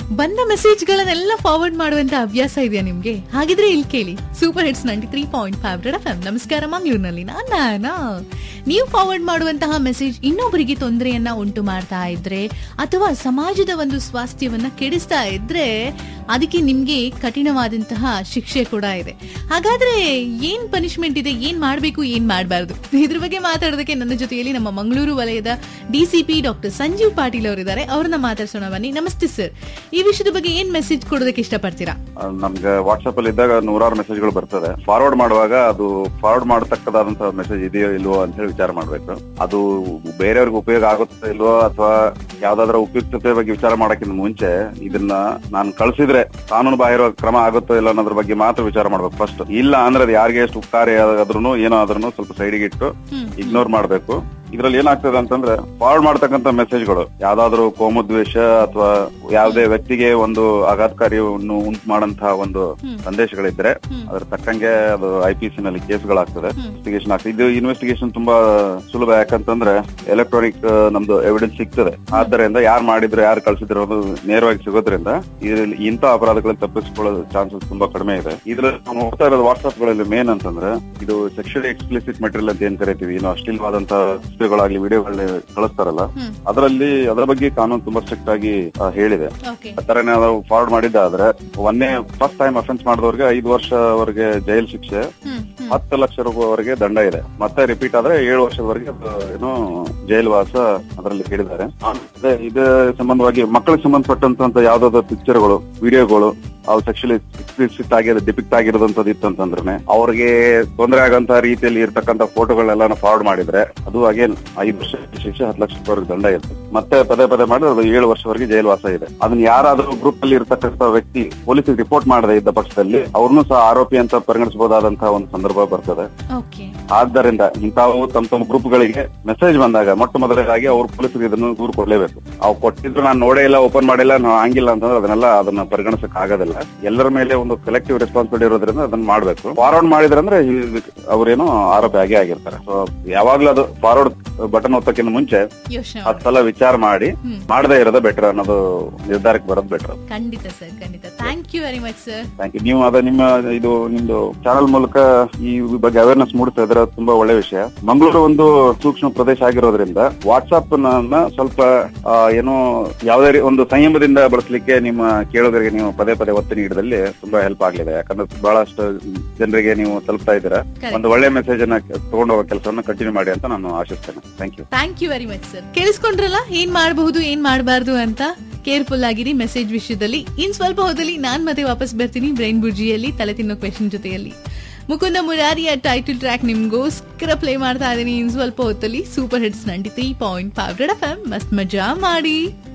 ಬಂದ ಮೆಸೇಜ್ಗಳನ್ನೆಲ್ಲ ಫಾರ್ವರ್ಡ್ ಮಾಡುವಂತ ಅಭ್ಯಾಸ ಇದೆಯಾ ನಿಮ್ಗೆ ಹಾಗಿದ್ರೆ ಇಲ್ಲಿ ಕೇಳಿ super hits ninety three point five red F ನಮಸ್ಕಾರ ಮಂಗಳೂರಿನಲ್ಲಿ ನಾನಾ ನೀವು ಫಾರ್ವರ್ಡ್ ಮಾಡುವಂತಹ ಮೆಸೇಜ್ ಇನ್ನೊಬ್ಬರಿಗೆ ತೊಂದರೆಯನ್ನ ಉಂಟು ಮಾಡ್ತಾ ಇದ್ರೆ ಅಥವಾ ಸಮಾಜದ ಒಂದು ಸ್ವಾಸ್ಥ್ಯವನ್ನ ಕೆಡಿಸ್ತಾ ಇದ್ರೆ ಅದಕ್ಕೆ ನಿಮ್ಗೆ ಕಠಿಣವಾದಂತಹ ಶಿಕ್ಷೆ ಕೂಡ ಇದೆ ಹಾಗಾದ್ರೆ ಏನ್ ಪನಿಷ್ಮೆಂಟ್ ಇದೆ ಏನ್ ಮಾಡ್ಬೇಕು ಏನ್ ಮಾಡಬಾರ್ದು ಇದ್ರ ಬಗ್ಗೆ ಮಾತಾಡೋದಕ್ಕೆ ನನ್ನ ಜೊತೆಯಲ್ಲಿ ನಮ್ಮ ಮಂಗಳೂರು ವಲಯದ ಡಿಸಿಪಿ ಡಾಕ್ಟರ್ ಸಂಜೀವ್ ಪಾಟೀಲ್ ಅವರಿದ್ದಾರೆ ಅವ್ರನ್ನ ಮಾತಾಡ್ಸೋಣ ಬನ್ನಿ ನಮಸ್ತೆ ಸರ್ ಈ ವಿಷಯದ ಬಗ್ಗೆ ಏನ್ ಮೆಸೇಜ್ ಕೊಡೋದಕ್ಕೆ ಇಷ್ಟಪಡ್ತೀರಾ ಆ, ನಮ್ಗೆ ವಾಟ್ಸ್ಆಪ್ ಅಲ್ಲಿ ಇದ್ದಾಗ ನೂರಾರು ಮೆಸೇಜ್ಗಳು ಬರ್ತದೆ ಫಾರ್ವರ್ಡ್ ಮಾಡುವಾಗ ಅದು ಫಾರ್ವರ್ಡ್ ಮಾಡತಕ್ಕದಾದಂತಹ ಮೆಸೇಜ್ ಇದೆಯೋ ಇಲ್ವೋ ಅಂತ ಹೇಳಿ ವಿಚಾರ ಮಾಡ್ಬೇಕು ಅದು ಬೇರೆಯವ್ರಿಗೆ ಉಪಯೋಗ ಆಗುತ್ತೋ ಇಲ್ವೋ ಅಥವಾ ಯಾವ್ದಾದ್ರ ಉಪಯುಕ್ತತೆ ಬಗ್ಗೆ ವಿಚಾರ ಮಾಡಕ್ಕಿಂತ ಮುಂಚೆ ಇದನ್ನ ನಾನು ಕಳ್ಸಿದ್ರೆ ಕಾನೂನು ಬಾಹಿರ ಕ್ರಮ ಆಗುತ್ತೋ ಇಲ್ಲ ಅನ್ನೋದ್ರ ಬಗ್ಗೆ ಮಾತ್ರ ವಿಚಾರ ಮಾಡ್ಬೇಕು ಫಸ್ಟ್ ಇಲ್ಲ ಅಂದ್ರೆ ಅದು ಯಾರಿಗೆ ಎಷ್ಟು ಉಪಕಾರಿ ಆದ್ರೂ ಏನೋ ಆದ್ರೂ ಸ್ವಲ್ಪ ಸೈಡಿಗೆ ಇಟ್ಟು ಹ್ಮ್. ಇಗ್ನೋರ್ ಮಾಡ್ಬೇಕು ಇದ್ರಲ್ಲಿ ಏನಾಗ್ತದೆ ಅಂತಂದ್ರೆ ಫಾರ್ವರ್ಡ್ ಮಾಡ್ತಕ್ಕಂತ ಮೆಸೇಜ್ಗಳು ಯಾವ್ದಾದ್ರು ಕೋಮುದ್ವೇಷ ಅಥವಾ ಯಾವುದೇ ವ್ಯಕ್ತಿಗೆ ಒಂದು ಆಘಾತಕಾರಿಯನ್ನು ಉಂಟು ಮಾಡಂತಹ ಒಂದು ಹ್ಮ್. ಸಂದೇಶಗಳಿದ್ರೆ ಹ್ಮ್. ಅದ್ರ ತಕ್ಕಂಗೆ ಅದು ಐ ಪಿ ಸಿ ನಲ್ಲಿ ಕೇಸ್ಗಳಾಗ್ತದೆ ಹ್ಮ್. ಇನ್ವೆಸ್ಟಿಗೇಷನ್ ಆಗ್ತದೆ ಇದು ಇನ್ವೆಸ್ಟಿಗೇಷನ್ ತುಂಬಾ ಸುಲಭ ಯಾಕಂತಂದ್ರೆ ಎಲೆಕ್ಟ್ರಾನಿಕ್ ನಮ್ದು ಎವಿಡೆನ್ಸ್ ಸಿಗ್ತದೆ ಆದ್ದರಿಂದ ಯಾರು ಮಾಡಿದ್ರು ಯಾರು ಕಳ್ಸಿದ್ರು ಅನ್ನೋದು ನೇರವಾಗಿ ಸಿಗೋದ್ರಿಂದ ಇದ್ರಲ್ಲಿ ಇಂಥ ಅಪರಾಧಗಳನ್ನ ತಪ್ಪಿಸ್ಕೊಳ್ಳೋ ಚಾನ್ಸಸ್ ತುಂಬಾ ಕಡಿಮೆ ಇದೆ ಇದ್ರಲ್ಲಿ ನಾವು ನೋಡ್ತಾ ಇರೋದು ವಾಟ್ಸ್ಆಪ್ ಗಳಲ್ಲಿ ಮೇನ್ ಅಂತಂದ್ರೆ ಇದು ಸೆಕ್ಷುಯಲ್ ಎಕ್ಸ್ಪ್ಲಿಸಿಟ್ ಮೆಟೀರಿಯಲ್ ಅಂತ ಏನ್ ಕರಿತೀವಿ ಇನ್ನು ಅಶ್ಲೀಲವಾದಂತಹ ಚಿತ್ರಗಳಾಗ್ಲಿ ವಿಡಿಯೋಗಳನ್ನ ಕಳಿಸ್ತಾರಲ್ಲ ಹ್ಮ್. ಅದರಲ್ಲಿ ಅದರ ಬಗ್ಗೆ ಕಾನೂನು ತುಂಬಾ ಸ್ಟ್ರಿಕ್ಟ್ ಆಗಿ ಆ, ಹೇಳಿದೆ ಓಕೆ ಆ ತರ ನಾವು ಫಾರ್ವರ್ಡ್ ಮಾಡಿದ್ದಾದ್ರೆ ಒಂದೇ ಫಸ್ಟ್ ಟೈಮ್ ಅಫೆನ್ಸ್ ಮಾಡಿದವ್ರಿಗೆ ಐದು ವರ್ಷವರೆಗೆ ಜೈಲ್ ಶಿಕ್ಷೆ ಹ್ಮ್ ಹ್ಮ್ ಹತ್ತು ಲಕ್ಷ ರೂಪಾಯಿವರೆಗೆ ದಂಡ ಇದೆ ಮತ್ತೆ ರಿಪೀಟ್ ಆದ್ರೆ ಏಳು ವರ್ಷದವರೆಗೆ ಅದು ಏನು ಜೈಲು ವಾಸ ಅದರಲ್ಲಿ ಹೇಳಿದ್ದಾರೆ ಅದೇ ಇದು ಸಂಬಂಧವಾಗಿ ಮಕ್ಕಳಿಗೆ ಸಂಬಂಧಪಟ್ಟಂತ ಯಾವ್ದಾದ್ರು ಪಿಕ್ಚರ್ಗಳು ವಿಡಿಯೋಗಳು ಅವು ಸೆಕ್ಷುಲಿ ಎಕ್ಸ್ಪ್ಲಿಸಿಟ್ ಆಗಿ ಡಿಪಿಕ್ಟ್ ಆಗಿರೋದಂತದ್ದು ಇತ್ತು ಅಂತಂದ್ರೆ ಅವ್ರಿಗೆ ತೊಂದರೆ ಆಗಂತ ರೀತಿಯಲ್ಲಿ ಇರ್ತಕ್ಕಂಥ ಫೋಟೋಗಳನ್ನೆಲ್ಲ ಫಾರ್ವರ್ಡ್ ಮಾಡಿದ್ರೆ ಅದು ಅಗೇನ್ ಐದು ವರ್ಷ ಶಿಕ್ಷೆ ಹತ್ತು ಲಕ್ಷ ರೂಪಾಯಿವರೆಗೆ ದಂಡ ಇರುತ್ತೆ ಮತ್ತೆ ಪದೇ ಪದೇ ಮಾಡಿದ್ರೆ ಅದು ಏಳು ವರ್ಷವರೆಗೆ ಜೈಲು ವಾಸ ಇದೆ ಅದನ್ನ ಯಾರಾದ್ರೂ ಗ್ರೂಪ್ ಅಲ್ಲಿ ಇರ್ತಕ್ಕಂಥ ವ್ಯಕ್ತಿ ಪೊಲೀಸಿಗೆ ರಿಪೋರ್ಟ್ ಮಾಡದೇ ಇದ್ದ ಪಕ್ಷದಲ್ಲಿ ಅವ್ರನ್ನೂ ಸಹ ಆರೋಪಿ ಅಂತ ಪರಿಗಣಿಸಬಹುದಾದಂತಹ ಒಂದು ಸಂದರ್ಭ ಬರ್ತದೆ ಓಕೆ ಆದ್ದರಿಂದ ಇಂತಾವು ತಮ್ಮ ತಮ್ಮ ಗ್ರೂಪ್ಗಳಿಗೆ ಮೆಸೇಜ್ ಬಂದಾಗ ಮೊಟ್ಟ ಮೊದಲನೇದಾಗಿ ಅವ್ರ ಪೊಲೀಸರಿಗೆ ಇದನ್ನು ದೂರು ಕೊಡ್ಲೇಬೇಕು ಅವು ಕೊಟ್ಟಿದ್ರು ನಾನು ನೋಡೇ ಇಲ್ಲ ಓಪನ್ ಮಾಡಿಲ್ಲ ನಾವು ಹಂಗಿಲ್ಲ ಅಂತಂದ್ರೆ ಅದನ್ನೆಲ್ಲ ಅದನ್ನ ಪರಿಗಣಿಸಕ್ ಆಗೋದಿಲ್ಲ ಎಲ್ಲರ ಮೇಲೆ ಒಂದು ಕಲೆಕ್ಟಿವ್ ರೆಸ್ಪಾನ್ಸಿಬಿಲಿಟಿ ಇರೋದ್ರಿಂದ ಅದನ್ನ ಮಾಡ್ಬೇಕು ಫಾರ್ವರ್ಡ್ ಮಾಡಿದ್ರಂದ್ರೆ ಇದಕ್ಕೆ ಅವ್ರೇನೋ ಆರೋಪಿ ಆಗೇ ಆಗಿರ್ತಾರೆ ಸೊ ಯಾವಾಗ್ಲೂ ಅದು ಫಾರ್ವರ್ಡ್ ಬಟನ್ ಒತ್ತಕ್ಕಿಂತ ಮುಂಚೆ ಯೋಚನೆ ಹತ್ತು ಸಲ ವಿಚಾರ ಮಾಡಿ ಹ್ಮ್. ಮಾಡದೇ ಇರೋದೇ ಬೆಟರ್ ಅನ್ನೋದು ನಿರ್ಧಾರಕ್ಕೆ ಬರೋದು ಬೆಟರ್ ಖಂಡಿತ ಸರ್ ಖಂಡಿತ thank you very much sir thank you ನೀವು ಅದ ನಿಮ್ಮ ಇದು ನಿಮ್ದು ಚಾನಲ್ ಮೂಲಕ ಈ ಬಗ್ಗೆ ಅವೇರ್ನೆಸ್ ಮೂಡಿಸ್ತಾ ಇದ್ರೆ ಅದು ತುಂಬಾ ಒಳ್ಳೆ ವಿಷಯ ಮಂಗಳೂರು ಒಂದು ಸೂಕ್ಷ್ಮ ಪ್ರದೇಶ ಆಗಿರೋದ್ರಿಂದ ವಾಟ್ಸ್ಆಪ್ ಸ್ವಲ್ಪ ಆ, ಏನು ಯಾವುದೇ ರೀ- ಒಂದು ಸಂಯಮದಿಂದ ಬಳಸಲಿಕ್ಕೆ ನಿಮ್ಮ ಕೇಳೋದರಿಗೆ ನೀವು ಪದೇ ಪದೇ ಒತ್ತು ನೀಡಿದಲ್ಲಿ ತುಂಬಾ ಹೆಲ್ಪ್ ಆಗ್ಲಿದೆ ಯಾಕಂದ್ರೆ ಬಹಳಷ್ಟು ಜನರಿಗೆ ನೀವು ತಲುಪ್ತಾ ಇದ್ದೀರಾ Correct. ಒಂದು ಒಳ್ಳೆ ಮೆಸೇಜ್ ಅನ್ನ ತಗೊಂಡು ಹೋಗೋ ಕೆಲಸವನ್ನ ಕಂಟಿನ್ಯೂ ಮಾಡಿ ಅಂತ ನಾನು ಆಶಿಸ್ತೇನೆ thank you thank you very much sir ಕೇಳಿಸ್ಕೊಂಡ್ರಲ್ಲ ಏನ್ ಮಾಡಬಹುದು ಏನ್ ಮಾಡಬಾರ್ದು ಅಂತ ಕೇರ್ಫುಲ್ ಆಗಿರಿ ಮೆಸೇಜ್ ವಿಷಯದಲ್ಲಿ ಇನ್ ಸ್ವಲ್ಪ ಹೊತ್ತಲ್ಲಿ ನಾನ್ ಮತ್ತೆ ವಾಪಸ್ ಬರ್ತೀನಿ ಬ್ರೈನ್ ಬುರ್ಜಿಯಲ್ಲಿ ತಲೆ ತಿನ್ನೋ ಕ್ವೆಶನ್ ಜೊತೆಯಲ್ಲಿ ಮುಕುಂದ ಮುರಾರಿಯ ಟೈಟಲ್ ಟ್ರ್ಯಾಕ್ ನಿಮ್ಗೋಸ್ಕರ ಪ್ಲೇ ಮಾಡ್ತಾ ಇದೀನಿ ಇನ್ ಸ್ವಲ್ಪ ಹೊತ್ತಲ್ಲಿ super hits ninety three point five red F M ಮಸ್ತ್ ಮಜಾ ಮಾಡಿ